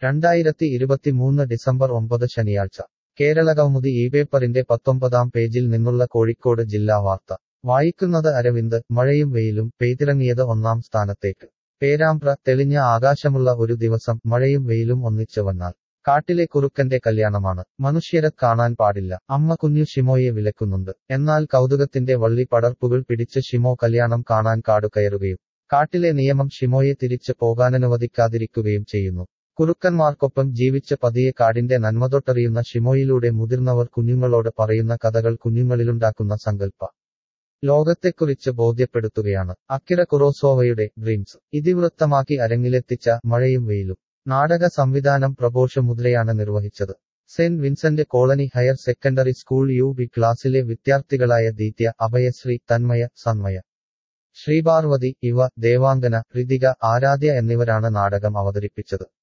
രണ്ടായിരത്തി ഇരുപത്തിമൂന്ന് ഡിസംബർ ഒമ്പത് ശനിയാഴ്ച കേരളകൗമുദി ഈ പേപ്പറിന്റെ പത്തൊമ്പതാം പേജിൽ നിന്നുള്ള കോഴിക്കോട് ജില്ലാ വാർത്ത വായിക്കുന്നത് അരവിന്ദ് മഴയും വെയിലും പെയ്തിറങ്ങിയത് ഒന്നാം സ്ഥാനത്തേക്ക് പേരാമ്പ്ര തെളിഞ്ഞ ആകാശമുള്ള ഒരു ദിവസം മഴയും വെയിലും ഒന്നിച്ചു വന്നാൽ കാട്ടിലെ കുറുക്കന്റെ കല്യാണമാണ് മനുഷ്യരെ കാണാൻ പാടില്ല അമ്മ കുഞ്ഞു ഷിമോയെ വിലക്കുന്നുണ്ട് എന്നാൽ കൗതുകത്തിന്റെ വള്ളി പടർപ്പുകൾ പിടിച്ച് ഷിമോ കല്യാണം കാണാൻ കാടു കയറുകയും കാട്ടിലെ നിയമം ഷിമോയെ തിരിച്ച് പോകാനനുവദിക്കാതിരിക്കുകയും ചെയ്യുന്നു കുറുക്കന്മാർക്കൊപ്പം ജീവിച്ച് പതിയെ കാടിന്റെ നന്മതൊട്ടറിയുന്ന ഷിമോയിലൂടെ മുതിർന്നവർ കുഞ്ഞുങ്ങളോട് പറയുന്ന കഥകൾ കുഞ്ഞുങ്ങളിലുണ്ടാക്കുന്ന സങ്കല്പ ലോകത്തെക്കുറിച്ച് ബോധ്യപ്പെടുത്തുകയാണ് അക്കിര കുറോസോവയുടെ ഡ്രീംസ് ഇതിവൃത്തമാക്കി അരങ്ങിലെത്തിച്ച മഴയും വെയിലും നാടക സംവിധാനം പ്രബോഷ മുദ്രയാണ് നിർവഹിച്ചത് Saint Vincent Colony Higher Secondary School U B ക്ലാസ്സിലെ വിദ്യാർത്ഥികളായ ദീത്യ അഭയശ്രീ തന്മയ സന്മയ ശ്രീപാർവതി ഇവ ദേവാംഗന ഋതിക ആരാധ്യ എന്നിവരാണ് നാടകം അവതരിപ്പിച്ചത്